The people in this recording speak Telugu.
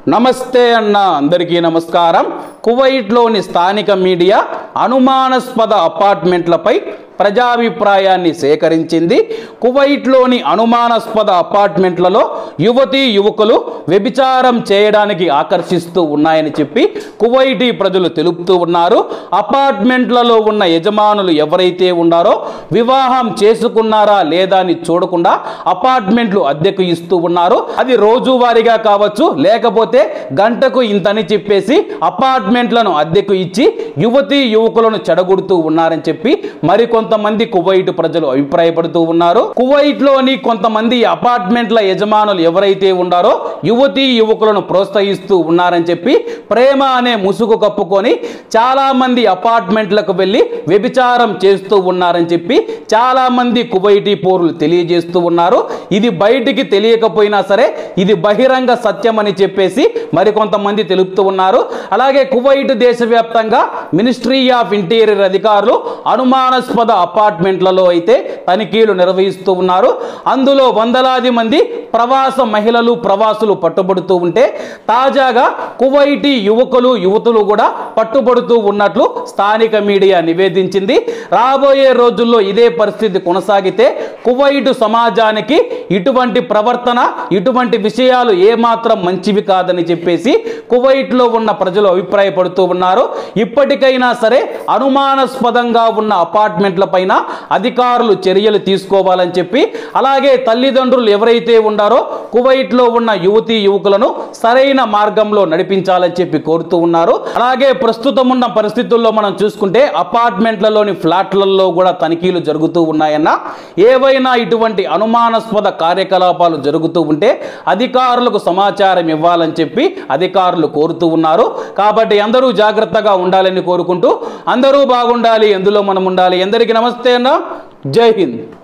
నమస్తే అన్న అందరికీ నమస్కారం కువైట్లోని స్థానిక మీడియా అనుమానాస్పద అపార్ట్మెంట్లపై ప్రజాభిప్రాయాన్ని సేకరించింది కువైట్లోని అనుమానాస్పద అపార్ట్మెంట్లలో యువతీ యువకులు వ్యభిచారం చేయడానికి ఆకర్షిస్తూ ఉన్నాయని చెప్పి కువైటీ ప్రజలు తెలుపుతూ ఉన్నారు అపార్ట్మెంట్లలో ఉన్న యజమానులు ఎవరైతే ఉన్నారో వివాహం చేసుకున్నారా లేదా అని చూడకుండా అపార్ట్మెంట్లు అద్దెకు ఇస్తూ ఉన్నారు అది రోజువారీగా కావచ్చు లేకపోతే గంటకు ఇంతని చెప్పేసి అపార్ట్మెంట్లను అద్దెకు ఇచ్చి యువతీ యువకులను చెడగొడుతూ ఉన్నారని చెప్పి మరికొంతమంది కువైట్ ప్రజలు అభిప్రాయపడుతూ ఉన్నారు కువైట్ లోని కొంతమంది అపార్ట్మెంట్ల యజమానులు ఎవరైతే ఉన్నారో యువతీ యువకులను ప్రోత్సహిస్తూ ఉన్నారని చెప్పి ప్రేమ అనే ముసుగు కప్పుకొని చాలా మంది అపార్ట్మెంట్లకు వెళ్ళి వ్యభిచారం చేస్తూ ఉన్నారని చెప్పి చాలా మంది కువైటీ పౌరులు తెలియజేస్తూ ఉన్నారు ఇది బయటికి తెలియకపోయినా సరే ఇది బహిరంగ సత్యం అని చెప్పేసి మరికొంతమంది తెలుపుతూ ఉన్నారు అలాగే కువైట్ దేశవ్యాప్తంగా మినిస్ట్రీ ఆఫ్ ఇంటీరియర్ అధికారులు అనుమానాస్పద అపార్ట్మెంట్లలో అయితే తనిఖీలు నిర్వహిస్తూ ఉన్నారు అందులో వందలాది మంది ప్రవాస మహిళలు ప్రవాసులు పట్టుబడుతూ ఉంటే తాజాగా కువైటీ యువకులు యువతులు కూడా పట్టుబడుతూ ఉన్నట్లు స్థానిక మీడియా నివేదించింది రాబోయే రోజుల్లో ఇదే పరిస్థితి కొనసాగితే కువైట్ సమాజానికి ఇటువంటి ప్రవర్తన ఇటువంటి విషయాలు ఏమాత్రం మంచివి కాదని చెప్పేసి కువైట్లో ఉన్న ప్రజలు అభిప్రాయపడుతూ ఉన్నారు ఇప్పటికైనా సరే అనుమానాస్పదంగా ఉన్న అపార్ట్మెంట్ల పైన అధికారులు చర్యలు తీసుకోవాలని చెప్పి అలాగే తల్లిదండ్రులు ఎవరైతే ఉన్నారో కువైట్లో ఉన్న యువతీ యువకులను సరైన మార్గంలో నడిపించాలని చెప్పి కోరుతూ ఉన్నారు అలాగే ప్రస్తుతం ఉన్న పరిస్థితుల్లో మనం చూసుకుంటే అపార్ట్మెంట్లలోని ఫ్లాట్లలో కూడా తనిఖీలు జరుగుతూ ఉన్నాయన్న ఏవైనా ఇటువంటి అనుమానాస్పద కార్యకలాపాలు జరుగుతూ ఉంటే అధికారులకు సమాచారం ఇవ్వాలని చెప్పి అధికారులు కోరుతూ ఉన్నారు కాబట్టి అందరూ జాగ్రత్తగా ఉండాలని కోరుకుంటూ అందరూ బాగుండాలి ఎందులో మనం ఉండాలి అందరికీ నమస్తే అన్న జై హింద్